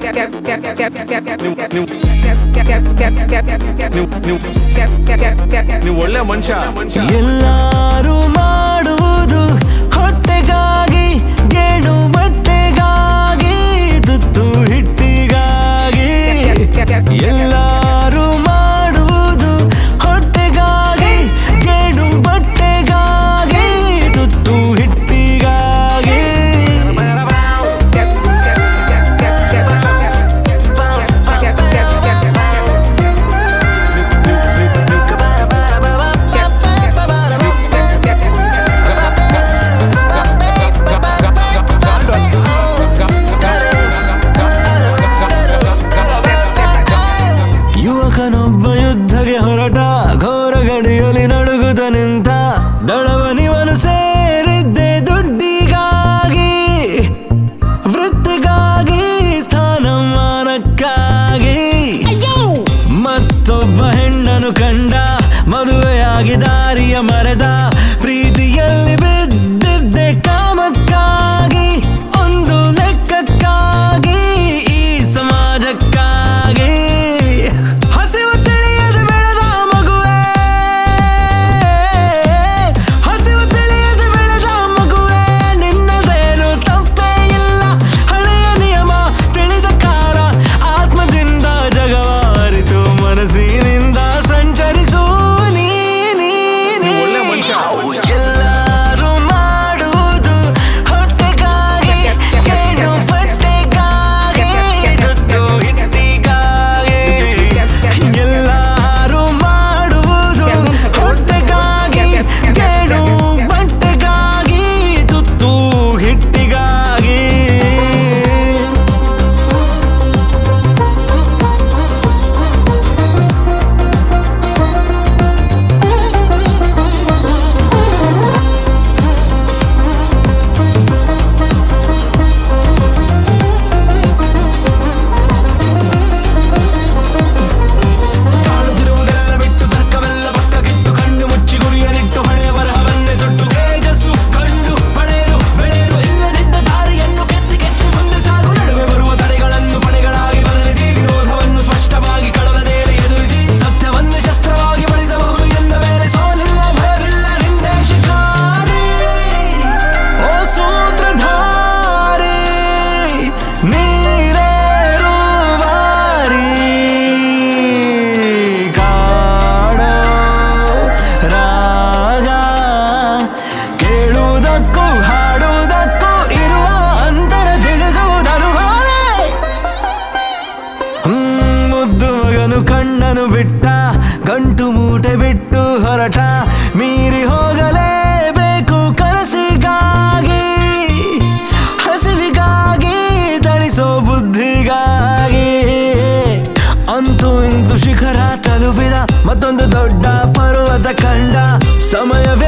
ನೀವು ಒಳ್ಳೆ ಮನುಷ್ಯ ಮನುಷ್ಯ ಎಲ್ಲಾರು ಮಾಡುವುದು ಹೊಟ್ಟೆಗಾಗಿ ಗೇಣು ಬಟ್ಟೆಗಾಗಿ ತುತ್ತು ಹಿಟ್ಟಿಗಾಗಿ ಎಲ್ಲಾರು ಮಾಡುವುದು ಹೊಟ್ಟೆಗಾಗಿ ಗೇಣು ಬಟ್ಟೆಗಾಗಿ ತುತ್ತು ಹಿಟ್ಟಿಗಾಗಿ ಯುವಕನೊಬ್ಬ ಯುದ್ಧಗೆ ಹೊರಟ ಘೋರ ಗಡಿಯಲ್ಲಿ ನಡುಗುತ್ತ ನಿಂತ ದಳವನಿವನು ಸೇರಿದ್ದೆ ದುಡ್ಡಿಗಾಗಿ ವೃತ್ತಿಗಾಗಿ ಸ್ಥಾನಮಾನಕ್ಕಾಗಿ ಮತ್ತೊಬ್ಬ ಹೆಣ್ಣನು ಕಂಡ ಮದುವೆಯಾಗಿ ದಾರಿಯ ಮರೆದ ಪ್ರೀತಿಯಲ್ಲಿ ಬಿದ್ದಿದ್ದೆ ಕಾಮಕ್ಕಾಗಿ ಒಂದು ಲೆಕ್ಕಕ್ಕಾಗಿ ಈ ಸಮಾಜಕ್ಕಾಗಿ ಹಸಿವು ತಿಳಿಯದೆ ಬೆಳೆದ ಮಗುವೆ ಹಸಿವು ತಿಳಿಯದೆ ಬೆಳೆದ ಮಗುವೆ ನಿನ್ನದೇನು ತಪ್ಪೇ ಇಲ್ಲ ಹಳೆಯ ನಿಯಮ ತಿಳಿದ ಕಾಲ ಆತ್ಮದಿಂದ ಜಗವಾರಿತು ಮನಸ್ಸಿನಿಂದ ಸಂಚರಿಸು ನೀ ನೀ, ನೀ. ನೀವು ಒಳ್ಳೆ ಮನುಷ್ಯ. ಎಲ್ಲರೂ ಮಾಡುವುದು ಹೊಟ್ಟೆಗಾಗಿ ಗೇಣು ಬಟ್ಟೆಗಾಗಿ ದುಡ್ಡು ಹಿಟ್ಟಿಗಾಗಿ ಎಲ್ಲರೂ ಮಾಡುವುದು ಹೊಟ್ಟೆಗಾಗಿ ಗೇಣು ಬಟ್ಟೆಗಾಗಿ ತುತ್ತು ಹಿಟ್ಟಿಗಾಗಿ ಕಾಣುತ್ತಿರುವುದೆಲ್ಲ ಬಿಟ್ಟು ತರ್ಕವೆಲ್ಲ ಪಕ್ಕಕ್ಕಿಟ್ಟು ಕಣ್ಣು ಮುಚ್ಚಿ ಗುರಿಯನಿಟ್ಟು ಹಣೆ ಬರಹವನ್ನೇ ಸುಟ್ಟು ತೇಜಸ್ಸು ಕಂಡು ಪಡೆಯಲು ಬೆಳೆಯಲು ಇಲ್ಲದಿದ್ದ ದಾರಿಯನ್ನು ಕೆತ್ತಿ ಕೆತ್ತಿ ಮುಂದೆ ಸಾಗು ನಡುವೆ ಬರುವ ತಡೆಗಳನ್ನು ಪಡೆಗಳಾಗಿ ಬದಲಿಸಿ ವಿರೋಧವನ್ನು ಸ್ಪಷ್ಟವಾಗಿ ಕಳಲದೇರಿ ಎದುರಿಸಿ ಸತ್ಯವನ್ನು ಶಸ್ತ್ರವಾಗಿ ಬಳಸಬಹುದು ಎಂದ ಮೇಲೆ ಸೋಲಿಲ್ಲ ಭಯವಿಲ್ಲ ನಿಂದೆ ಶಿಕಾರಿ ಓ ಸೂತ್ರಧಾರಿ ನೀರೇರುವಾರಿ ಕಾಡೋ ರಾಗ ಕೇಳುವುದಕ್ಕೂ ಹಾಡುವುದಕ್ಕೂ ಇರುವ ಅಂತರ ತಿಳಿಸುವುದನುಭವವೇ ಹ್ಮ್, ಮುದ್ದು ಮಗನು ಕಣ್ಣನು ಬಿಟ್ಟ ಗಂಟು ಮೂಟೆ ಬಿಟ್ಟು ಹೊರಟ ಮೀರಿ ಹೋಗಲೇಬೇಕು ಕನಸಿಗಾಗಿ ಹಸಿವಿಗಾಗಿ ತಣಿಸೋ ಬುದ್ಧಿಗಾಗಿ ಅಂತೂ ಇಂತು ಶಿಖರ ತಲುಪಿದ ಮತ್ತೊಂದು ದೊಡ್ಡ ಪರ್ವತ ಕಂಡ ಸಮಯವೇ